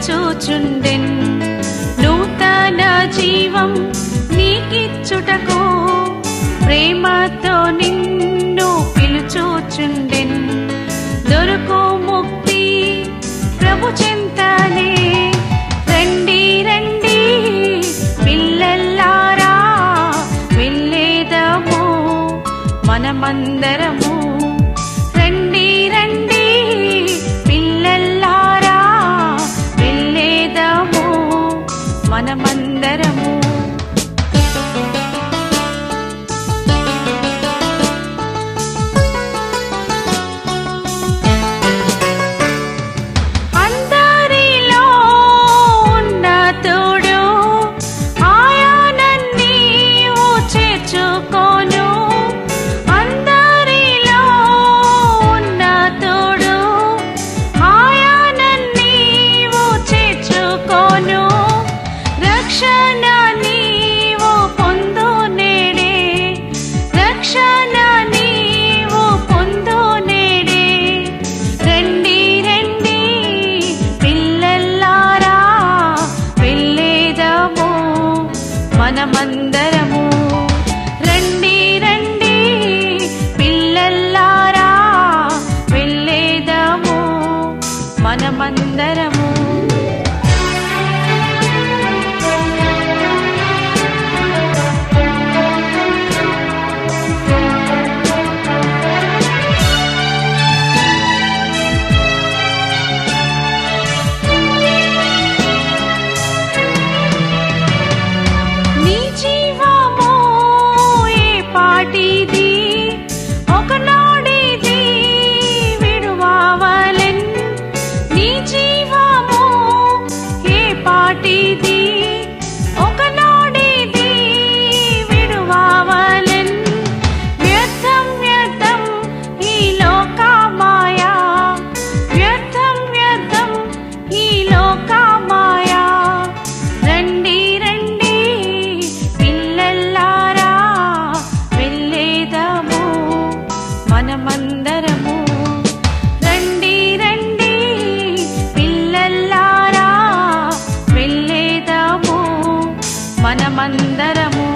పిలుచుచుండెన్ నూతన జీవం నీకిచ్చుటకు ప్రేమతో నిన్ను పిలుచుచుండెన్ దొరుకు ముక్తి ప్రభు చింతనే రండి రండి పిల్లల్లారా వెళ్ళేదము మనమందరము రండి రండి పిల్లల్లారా వెళ్ళేదము మనమందరము అందరిలో ఉన్న తోడు ఆయానన్నీ చేర్చుకోను అందరిలో ఉన్న తోడు ఆయానన్నీ చేర్చుకోను రక్షణ నీవు పొందు నేడే రక్షణ నీవు పొందు నేడే రండి రండి పిల్లల్లారా వెళ్ళేదము మనమందరము రండి రండి పిల్లల్లారా వెళ్ళేదము మనమందరము నీ జీవము ఏ పాటిది ఒకనాడిది విడువావలెన్ నీ జీవము ఏ పాటిది ఒకనాడిది విడువావలెన్ వ్యర్థం వ్యర్థం ఈ లోకమాయా వ్యర్థం వ్యర్థం ఈ లోకమాయా రండి రండి పిల్లల్లారా వెళ్ళేదము మనమందరము రండి రండి పిల్లల్లారా వెళ్ళేదము మనమందరము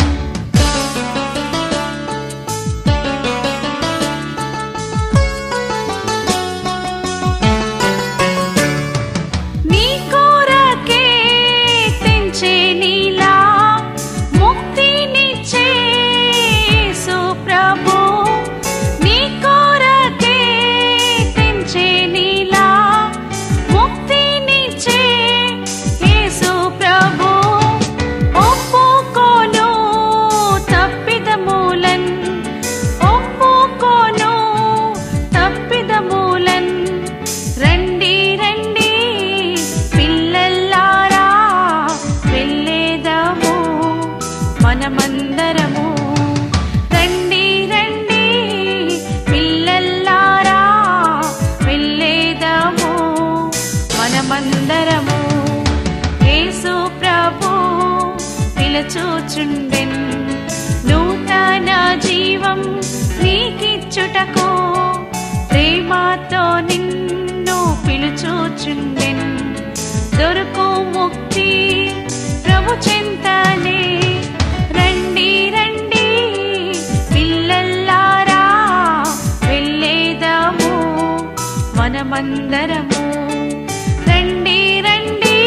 నీ కోరకే తెంచే నీలా ముక్తినిచ్చే యేసు ప్రభు నీ కోరకే తెంచే నీలా ముక్తినిచ్చే యేసు ప్రభు ఒప్పుకోను తప్పిదమూలన్ ఒప్పుకోను తప్పిదమూలన్ రండి రండి పిల్లల్లారా వెళ్ళేదము మనమందరము రండి రండి పిల్లల్లారా వెళ్ళేదము మనమందరము యేసు ప్రభు పిలచూచుండెన్ నూతన జీవం నీకిచ్చుటకు ప్రేమతో నిన్ను పిలుచూచుండెన్ దొరుకు ముక్తి ప్రభు చింతనే రండి రండి పిల్లల్లారా వెళ్ళేదము మనమందరము రండి రండి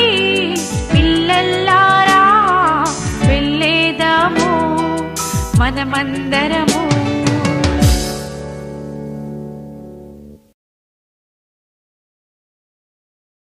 పిల్లల్లారా వెళ్ళేదము మనమందరము